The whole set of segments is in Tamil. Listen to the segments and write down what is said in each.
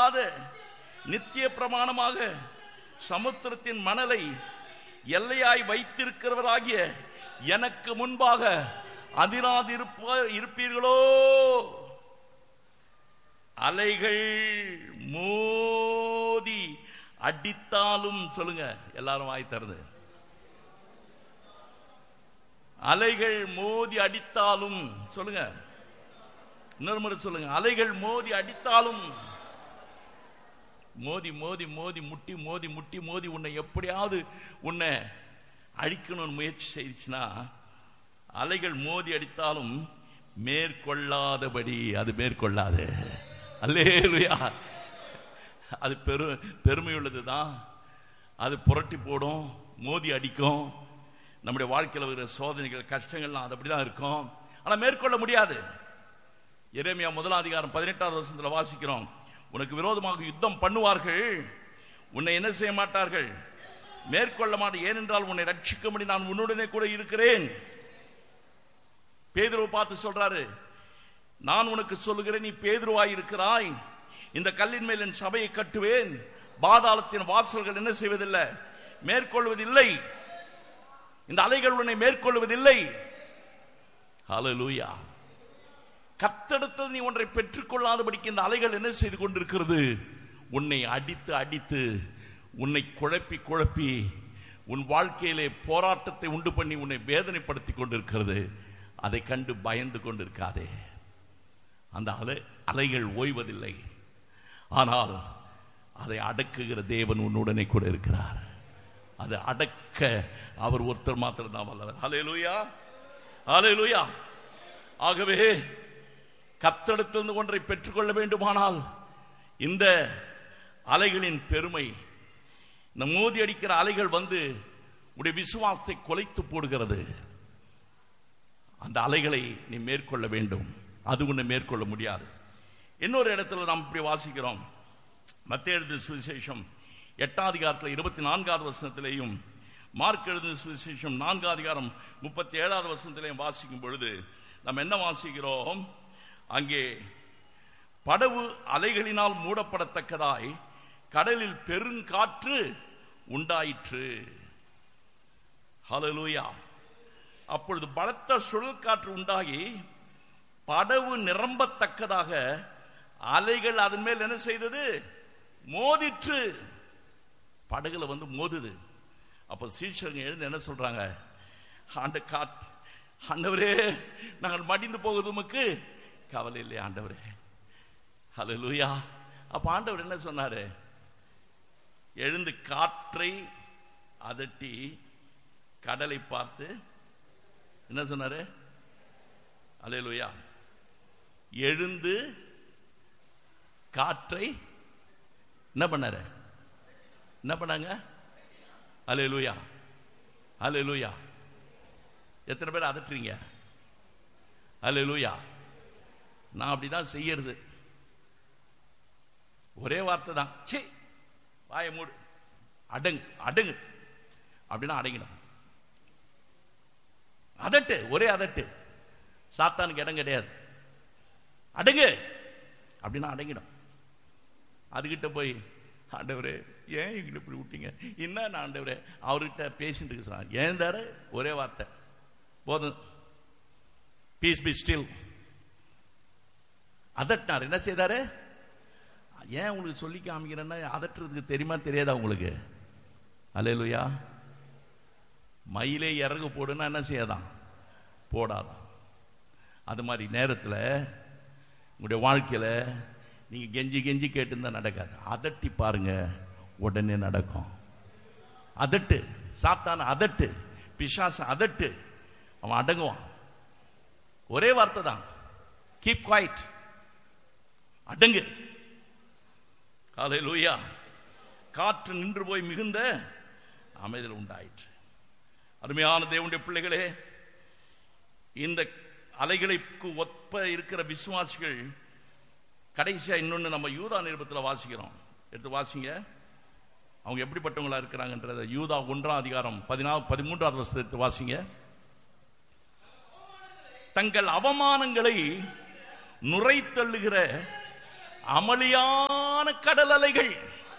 மாறாத நித்திய பிரமாணமாக சமுத்திரத்தின் மணலை எல்லையாய் வைத்திருக்கிறவராகிய எனக்கு முன்பாக அதிராதிருப்ப இருப்பீர்களோ அலைகள் மோதி அடித்தாலும் சொல்லுங்க எல்லாரும் வாய் தருது அலைகள் மோதி அடித்தாலும் சொல்லுங்க இன்னொரு முறை சொல்லுங்க அலைகள் மோதி அடித்தாலும் மோதி மோதி மோதி முட்டி மோதி முட்டி மோதி உன்னை எப்படியாவது உன்னை அழிக்கணும்னு முயற்சி செய்துச்சுன்னா அலைகள் மோதி அடித்தாலும் மேற்கொள்ளாதபடி அது மேற்கொள்ளாது அல்லேலுயா அது பெரு பெருமை உள்ளது தான் அது புரட்டி போடும் மோதி அடிக்கும் நம்முடைய வாழ்க்கையில் இருக்கிற சோதனைகள் கஷ்டங்கள்லாம் அது அப்படிதான் இருக்கும் ஆனா மேற்கொள்ள முடியாது எரேமியா முதலாம் அதிகாரம் பதினெட்டாவது வருஷத்துல வாசிக்கிறோம் உனக்கு விரோதமாக யுத்தம் பண்ணுவார்கள் உன்னை என்ன செய்ய மாட்டார்கள் மேற்கொள்ள மாட்டேன் ஏனென்றால் உன்னை ரட்சிக்கும்படி நான் உன்னுடனே கூட இருக்கிறேன் பேதுருவை பார்த்து சொல்றாரு நான் உனக்கு சொல்லுகிறேன் நீ பேதுருவாய் இருக்கிறாய் இந்த கல்லின் மேல் என் சபையை கட்டுவேன் பாதாளத்தின் வாசல்கள் என்ன செய்வதில்லை மேற்கொள்வதில்லை இந்த அலைகள் உன்னை மேற்கொள்வதில்லை ஹalleluya கத்தெடுத்தது நீ ஒன்றை பெற்றுக்கொள்ளாதபடிக்கு இந்த அலைகள் என்ன செய்து கொண்டிருக்கிறது உன்னை அடித்து அடித்து உன்னை குழப்பி குழப்பி உன் வாழ்க்கையிலே போராட்டத்தை உண்டு பண்ணி உன்னை வேதனைப்படுத்தி கொண்டிருக்கிறது அதை கண்டு பயந்து கொண்டிருக்காதே அந்த அலை அலைகள் ஓய்வதில்லை ஆனால் அதை அடக்குகிற தேவன் உன்னுடனே கூட இருக்கிறார் அதை அடக்க அவர் ஒருத்தர் மாத்திரம் தான் வல்லவர் ஹalleluya ஹalleluya ஆகவே கத்தெடுத்திருந்து ஒன்றை பெற்றுக்கொள்ள வேண்டுமானால் இந்த அலைகளின் பெருமை இந்த மோதி அடிக்கிற அலைகள் வந்து உடைய விசுவாசத்தை கொலைத்து போடுகிறது அந்த அலைகளை நீ மேற்கொள்ள வேண்டும் அது உன்னை மேற்கொள்ள முடியாது இன்னொரு இடத்துல நாம் இப்படி வாசிக்கிறோம் மத்திய எழுதின சுவிசேஷம் எட்டாம் அதிகாரத்தில் இருபத்தி நான்காவது வசனத்திலேயும் மார்க் எழுதின சுவிசேஷம் நான்காம் அதிகாரம் முப்பத்தி ஏழாவது வசனத்திலேயும் வாசிக்கும் பொழுது நாம் என்ன வாசிக்கிறோம் அங்கே படவு அலைகளினால் மூடப்படத்தக்கதாய் கடலில் பெருங்காற்று உண்டாயிற்று ஹalleluya அப்பொழுது பலத்த சுழல் காற்று உண்டாகி படவு நிரம்பத்தக்கதாக அலைகள் அதன் மேல் என்ன செய்தது மோதிற்று படகுல வந்து மோதுது அப்ப சீஷர்கள் எழுந்து என்ன சொல்றாங்க ஆண்டு காட் ஆண்டவரே நாங்கள் மடிந்து போகுது உமக்கு கவலை இல்லையா ஆண்டவரே ஹalleluya அப்ப ஆண்டவர் என்ன சொன்னாரு எழுந்து காற்றை அதட்டி கடலை பார்த்து என்ன சொன்னாரு அலையலுயா எழுந்து காற்றை என்ன பண்ணாரு என்ன பண்ணாங்க அலையலுயா அலையலுயா எத்தனை பேர் அதட்டுறீங்க அலையலுயா நான் அப்படிதான் செய்யறது ஒரே வார்த்தை தான் சே வாயை மூடு அடங்கு அடங்கு அப்படின்னா அடங்கிடும் அதட்டு ஒரே அதட்டு சாத்தானுக்கு இடம் கிடையாது அடங்கு அப்படின்னா அடங்கிடும் அதுகிட்ட போய் ஆண்டவரே ஏன் எங்கிட்ட இப்படி விட்டீங்க என்ன ஆண்டவரே அவர்கிட்ட பேசிட்டு இருக்கு சார் ஏன் தாரு ஒரே வார்த்தை போதும் பீஸ் பி ஸ்டில் அதட்டினார் என்ன செய்தாரு ஏன் உங்களுக்கு சொல்லி காமிக்கிறேன்னா அதட்டுறதுக்கு தெரியுமா தெரியாதா உங்களுக்கு அலையலுயா மயிலே இறகு போடுன்னா என்ன செய்யாதான் போடாதான் அது மாதிரி நேரத்தில் உங்களுடைய வாழ்க்கையில் நீங்க கெஞ்சி கெஞ்சி கேட்டுருந்தா நடக்காது அதட்டி பாருங்க உடனே நடக்கும் அதட்டு சாத்தான அதட்டு பிசாச அதட்டு அவன் அடங்குவான் ஒரே வார்த்தை தான் கீப் குவாய்ட் அடங்கு காலை லூயா காற்று நின்று போய் மிகுந்த அமைதல் உண்டாயிற்று அருமையான தேவனுடைய பிள்ளைகளே இந்த அலைகளுக்கு ஒப்ப இருக்கிற விசுவாசிகள் கடைசியா இன்னொன்னு நம்ம யூதா நிருபத்தில் வாசிக்கிறோம் எடுத்து வாசிங்க அவங்க எப்படிப்பட்டவங்களா இருக்கிறாங்கன்றத யூதா ஒன்றாம் அதிகாரம் பதினாறு பதிமூன்றாவது வருஷத்தை எடுத்து வாசிங்க தங்கள் அவமானங்களை நுரை தள்ளுகிற அமளியான பயங்கரமான கடல் அலைகள்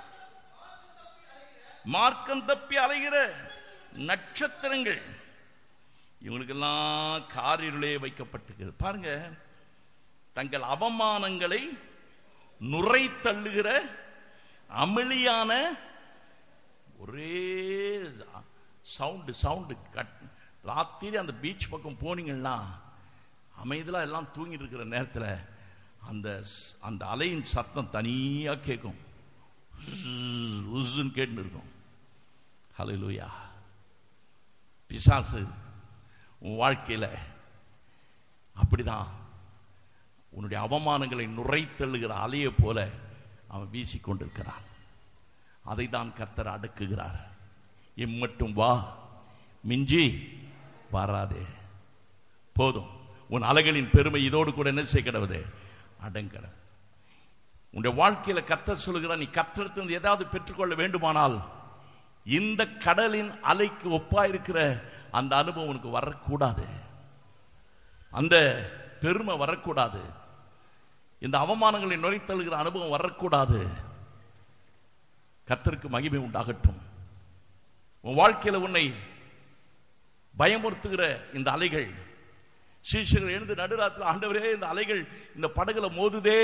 மார்க்கம் தப்பி அலைகிற நட்சத்திரங்கள் இவங்களுக்கெல்லாம் காரிருளே வைக்கப்பட்டிருக்கிறது பாருங்க தங்கள் அவமானங்களை நுரை தள்ளுகிற அமிழியான ஒரே சவுண்டு சவுண்டு கட் ராத்திரி அந்த பீச் பக்கம் போனீங்கன்னா அமைதியாக எல்லாம் தூங்கிட்டு இருக்கிற நேரத்தில் அந்த ஸ்- அந்த அலையின் சத்தம் தனியாக கேட்கும் உஸ்ன்னு கேட்டு இருக்கும் ஹலோ லூயா பிசாசு உன் வாழ்க்கையில் அப்படிதான் உன்னுடைய அவமானங்களை நுரைத்தள்ளுகிற அலையை போல அவன் வீசிக்கொண்டிருக்கிறான் அதை தான் கர்த்தர் அடக்குகிறார் இம்மட்டும் வா மிஞ்சி வராதே போதும் உன் அலைகளின் பெருமை இதோடு கூட என்ன செய்ய கிடவுது அடங்கடவு உன்னுடைய வாழ்க்கையில கர்த்தர் சொல்லுகிறார் நீ கர்த்தரத்திலிருந்து ஏதாவது பெற்றுக்கொள்ள வேண்டுமானால் இந்த கடலின் அலைக்கு ஒப்பாயிருக்கிற அந்த அனுபவம் உனக்கு வரக்கூடாது அந்த பெருமை வரக்கூடாது இந்த அவமானங்களை நுழைத்தழுகிற அனுபவம் வரக்கூடாது கர்த்தருக்கு மகிமை உண்டாகட்டும் உன் வாழ்க்கையில உன்னை பயமுறுத்துகிற இந்த அலைகள் சீஷர்கள் எழுந்து நடுராத்தில் ஆண்டவரே இந்த அலைகள் இந்த படகுல மோதுதே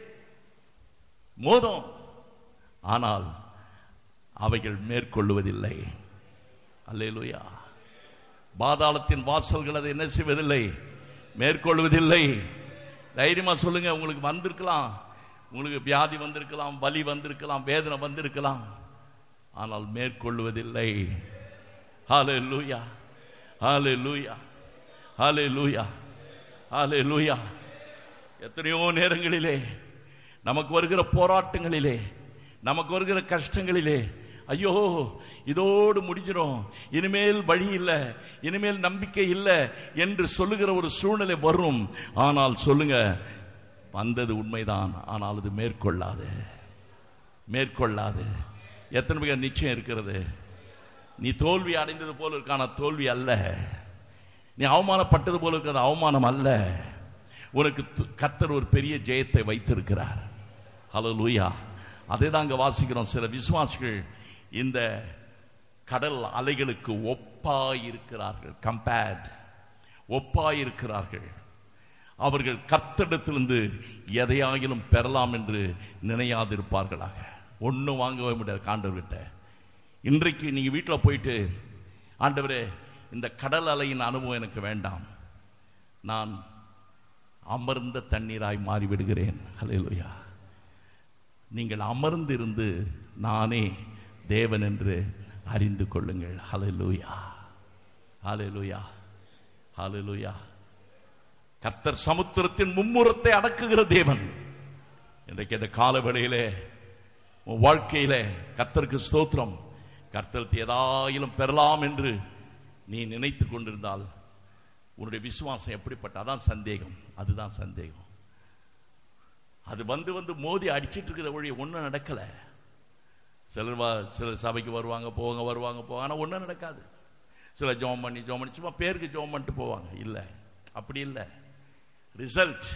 மோதும் ஆனால் அவைகள் மேற்கொள்ளுவதில்லை அல்லேலூயா பாதாளத்தின் வாசல்கள் அதை என்ன செய்வதில்லை மேற்கொள்வதில்லை தைரியமா சொல்லுங்க உங்களுக்கு வந்திருக்கலாம் உங்களுக்கு வியாதி வந்திருக்கலாம் வலி வந்திருக்கலாம் வேதனை வந்திருக்கலாம் ஆனால் மேற்கொள்வதில்லை ஹாலே லூயா ஹாலே லூயா ஹாலே லூயா ஹாலே லூயா எத்தனையோ நேரங்களிலே நமக்கு வருகிற போராட்டங்களிலே நமக்கு வருகிற கஷ்டங்களிலே ஐயோ இதோடு முடிஞ்சிடும் இனிமேல் வழி இல்லை இனிமேல் நம்பிக்கை இல்லை என்று சொல்லுகிற ஒரு சூழ்நிலை வரும் ஆனால் சொல்லுங்க வந்தது உண்மைதான் ஆனால் அது மேற்கொள்ளாது மேற்கொள்ளாது எத்தனை பேர் நிச்சயம் இருக்கிறது நீ தோல்வி அடைந்தது போல இருக்கான தோல்வி அல்ல நீ அவமானப்பட்டது போல இருக்கிறது அவமானம் அல்ல உனக்கு து- கர்த்தர் ஒரு பெரிய ஜெயத்தை வைத்திருக்கிறார் ஹலோ லூயா அதை தாங்க வாசிக்கிறோம் சில விசுவாசிகள் இந்த கடல் அலைகளுக்கு ஒப்பாயிருக்கிறார்கள் கம்பேர்ட் ஒப்பாயிருக்கிறார்கள் அவர்கள் கர்த்தரிடத்திலிருந்து எதையாகிலும் பெறலாம் என்று நினையாதிருப்பார்களாக ஒன்றும் வாங்கவே முடியாது காண்டவர்கிட்ட இன்றைக்கு நீங்க வீட்டில் போயிட்டு ஆண்டவரே இந்த கடல் அலையின் அனுபவம் எனக்கு வேண்டாம் நான் அமர்ந்த தண்ணீராய் மாறிவிடுகிறேன் ஹalleluya நீங்கள் அமர்ந்திருந்து நானே தேவன் என்று அறிந்து கொள்ளுங்கள் ஹalleluya ஹalleluya ஹalleluya கர்த்தர் சமுத்திரத்தின் மும்முரத்தை அடக்குகிற தேவன் இன்றைக்கு இந்த கால வேளையிலே உன் வாழ்க்கையிலே கர்த்தருக்கு ஸ்தோத்திரம் கர்த்தருக்கு ஏதாயிலும் பெறலாம் என்று நீ நினைத்து கொண்டிருந்தால் உன்னுடைய விசுவாசம் எப்படிப்பட்ட அதான் சந்தேகம் அதுதான் சந்தேகம் அது வந்து வந்து மோதி அடிச்சிட்டு இருக்கிற வழி ஒன்றும் நடக்கல சிலர் வா சிலர் சபைக்கு வருவாங்க போவாங்க வருவாங்க போவாங்க ஆனால் ஒன்றும் நடக்காது சில ஜோம் பண்ணி ஜோம் பண்ணி சும்மா பேருக்கு ஜோம் பண்ணிட்டு போவாங்க இல்லை அப்படி இல்லை ரிசல்ட்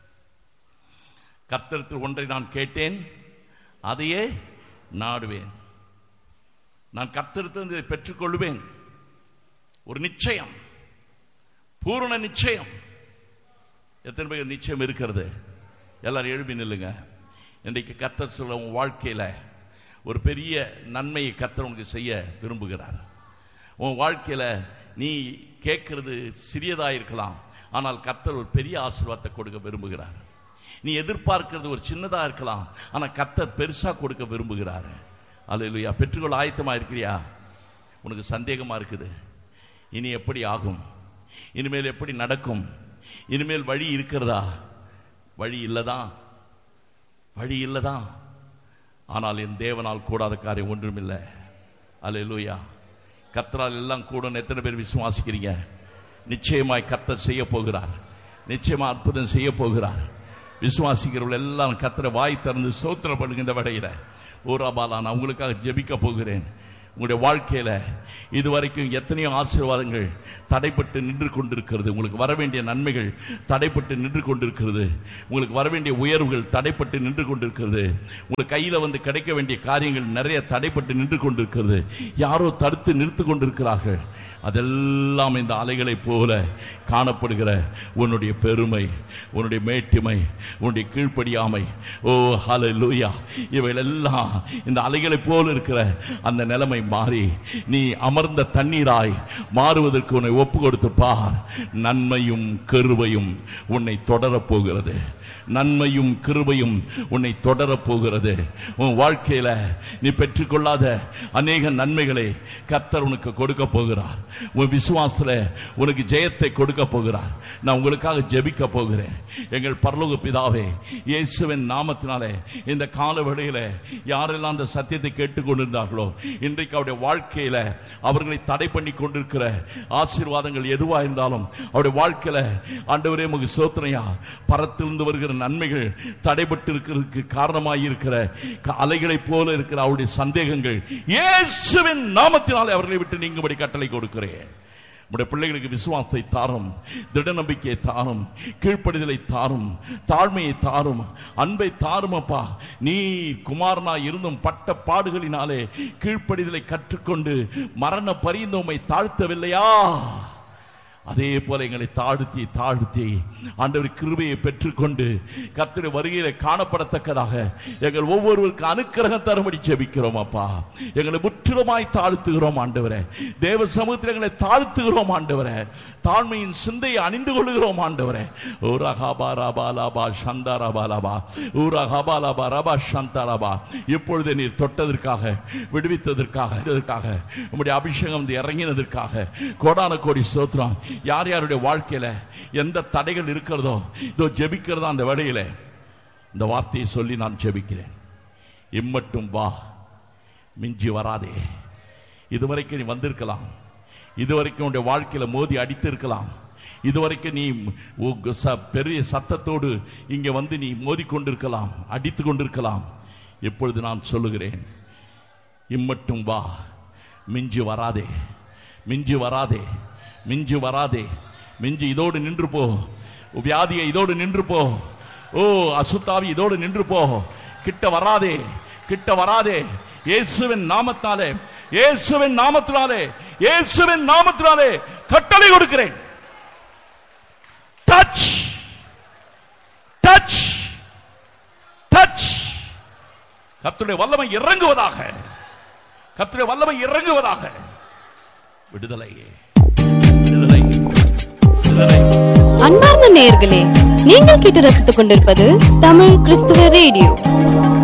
கர்த்தரத்தில் ஒன்றை நான் கேட்டேன் அதையே நாடுவேன் நான் கர்த்தரத்திலிருந்து இதை பெற்றுக்கொள்வேன் ஒரு நிச்சயம் பூரண நிச்சயம் எத்தனை பேர் நிச்சயம் இருக்கிறது எல்லாரும் எழுப்பி நில்லுங்க இன்றைக்கு கர்த்தர் சொல்ல உன் வாழ்க்கையில ஒரு பெரிய நன்மையை கர்த்தர் உனக்கு செய்ய விரும்புகிறார் உன் வாழ்க்கையில நீ கேட்கிறது சிறியதா இருக்கலாம் ஆனால் கர்த்தர் ஒரு பெரிய ஆசீர்வாதத்தை கொடுக்க விரும்புகிறார் நீ எதிர்பார்க்கிறது ஒரு சின்னதா இருக்கலாம் ஆனா கர்த்தர் பெருசா கொடுக்க விரும்புகிறார் அல்லேலூயா பெற்றுக்கொள்ள ஆயத்தமா இருக்கிறியா உனக்கு சந்தேகமா இருக்குது இனி எப்படி ஆகும் இனிமேல் எப்படி நடக்கும் இனிமேல் வழி இருக்கிறதா வழி இல்லதான் வழி இல்லதான் ஆனால் என் தேவனால் கூடாத காரியம் ஒன்றுமில்லை அல்லேலூயா கர்த்தரால் எல்லாம் கூடும் எத்தனை பேர் விசுவாசிக்கிறீங்க நிச்சயமாய் கர்த்தர் செய்ய போகிறார் நிச்சயமா அற்புதம் செய்ய போகிறார் விசுவாசிக்கிறவர்கள் எல்லாம் கர்த்தரை வாய் திறந்து சோத்திரம் பண்ணுங்க இந்த வடையில ஓராபாலா நான் உங்களுக்காக ஜெபிக்க போகிறேன் உங்களுடைய வாழ்க்கையில இதுவரைக்கும் எத்தனையோ ஆசீர்வாதங்கள் தடைப்பட்டு நின்று கொண்டிருக்கிறது உங்களுக்கு வர வேண்டிய நன்மைகள் தடைப்பட்டு நின்று கொண்டிருக்கிறது உங்களுக்கு வர வேண்டிய உயர்வுகள் தடைப்பட்டு நின்று கொண்டிருக்கிறது உங்களுக்கு கையில வந்து கிடைக்க வேண்டிய காரியங்கள் நிறைய தடைப்பட்டு நின்று கொண்டிருக்கிறது யாரோ தடுத்து நிறுத்து கொண்டிருக்கிறார்கள் அதெல்லாம் இந்த அலைகளைப் போல காணப்படுகிற உன்னுடைய பெருமை உன்னுடைய மேட்டிமை உன்னுடைய கீழ்ப்படியாமை ஓ ஹalleluya இவைகள் எல்லாம் இந்த அலைகளைப் போல இருக்கிற அந்த நிலைமை மாறி நீ அமர்ந்த தண்ணீராய் மாறுவதற்கு உன்னை ஒப்பு கொடுத்து பார் நன்மையும் கருவையும் உன்னை தொடரப் போகிறது நன்மையும் கிருபையும் உன்னை தொடரப் போகிறது உன் வாழ்க்கையில நீ பெற்றுக்கொள்ளாத அநேக நன்மைகளை கர்த்தர் உனக்கு கொடுக்க போகிறார் உன் விசுவாசத்துல உனக்கு ஜெயத்தை கொடுக்க போகிறார் நான் உங்களுக்காக ஜெபிக்க போகிறேன் எங்கள் பரலோக பிதாவே இயேசுவின் நாமத்தினாலே இந்த கால வேளையில யாரெல்லாம் அந்த சத்தியத்தை கேட்டுக்கொண்டிருந்தார்களோ இன்றைக்கு அவருடைய வாழ்க்கையில அவர்களை தடை பண்ணி கொண்டிருக்கிற ஆசீர்வாதங்கள் எதுவா இருந்தாலும் அவருடைய வாழ்க்கையில ஆண்டவரே முக சோதனையா பரத்திலிருந்து வருகிற நன்மைகள் தடைபட்டு இருக்கிறதுக்கு காரணமாய் இருக்கிற க- அலைகளைப் போல இருக்கிற அவருடைய சந்தேகங்கள் இயேசுவின் நாமத்தினாலே அவர்களை விட்டு நீங்கும்படி கட்டளை கொடுக்கிறேன் உடைய பிள்ளைகளுக்கு விசுவாசத்தை தாரும் திட நம்பிக்கையை தாரும் கீழ்ப்படிதலை தாரும் தாழ்மையை தாரும் அன்பை தாரும் அப்பா நீ குமாரனா இருந்தும் பட்ட பாடுகளினாலே கீழ்ப்படிதலை கற்றுக்கொண்டு மரண பரிந்து உம்மை தாழ்த்தவில்லையா அதே போல எங்களை தாழ்த்தி தாழ்த்தி ஆண்டவர் கிருபையை பெற்றுக்கொண்டு கர்த்தருடைய வருகையில காணப்படத்தக்கதாக எங்கள் ஒவ்வொருவருக்கு அனுக்கிரகம் தரும்படி ஜெபிக்கிறோம் அப்பா எங்களை முற்றிலுமாய் தாழ்த்துகிறோம் ஆண்டவரே தேவ சமூகத்தில் எங்களை தாழ்த்துகிறோம் ஆண்டவரே தாழ்மையின் சிந்தையை அணிந்து கொள்கிறோம் ஆண்டவரே ஊரா ஹாபா ராபா லாபா சந்தா ராபா லாபா ஊரா ஹாபா லாபா ரபா சந்தா ராபா இப்பொழுது நீர் தொட்டதற்காக விடுவித்ததற்காக இதற்காக உம்முடைய அபிஷேகம் வந்து இறங்கினதற்காக கோடான கோடி சோத்திரம் யார் யாருடைய வாழ்க்கையில எந்த தடைகள் இருக்கிறதோ இதோ ஜெபிக்கிறதா அந்த வேளையில இந்த வார்த்தையை சொல்லி நான் ஜெபிக்கிறேன் இம்மட்டும் வா மிஞ்சி வராதே இதுவரைக்கும் நீ வந்திருக்கலாம் இதுவரைக்கும் உன்னுடைய வாழ்க்கையில மோதி அடித்திருக்கலாம் இதுவரைக்கும் நீ உ- ச- பெரிய சத்தத்தோடு இங்க வந்து நீ மோதி கொண்டிருக்கலாம் அடித்து கொண்டிருக்கலாம் இப்பொழுது நான் சொல்லுகிறேன் இம்மட்டும் வா மிஞ்சி வராதே மிஞ்சி வராதே மிஞ்சி வராதே மிஞ்சி இதோடு நின்று போ வியாதியை இதோடு நின்று போ ஓ அசுத்தாவி இதோடு நின்று போ கிட்ட வராதே கிட்ட வராதே இயேசுவின் நாமத்தினாலே இயேசுவின் நாமத்தினாலே இயேசுவின் நாமத்தினாலே கட்டளை கொடுக்கிறேன் டச் டச் டச் கர்த்தருடைய வல்லமை இறங்குவதாக கர்த்தருடைய வல்லமை இறங்குவதாக விடுதலை விடுதலை விடுதலை அன்பார்ந்த நேயர்களே நீங்கள் கேட்டு ரசித்துக் கொண்டிருப்பது தமிழ் கிறிஸ்துவ ரேடியோ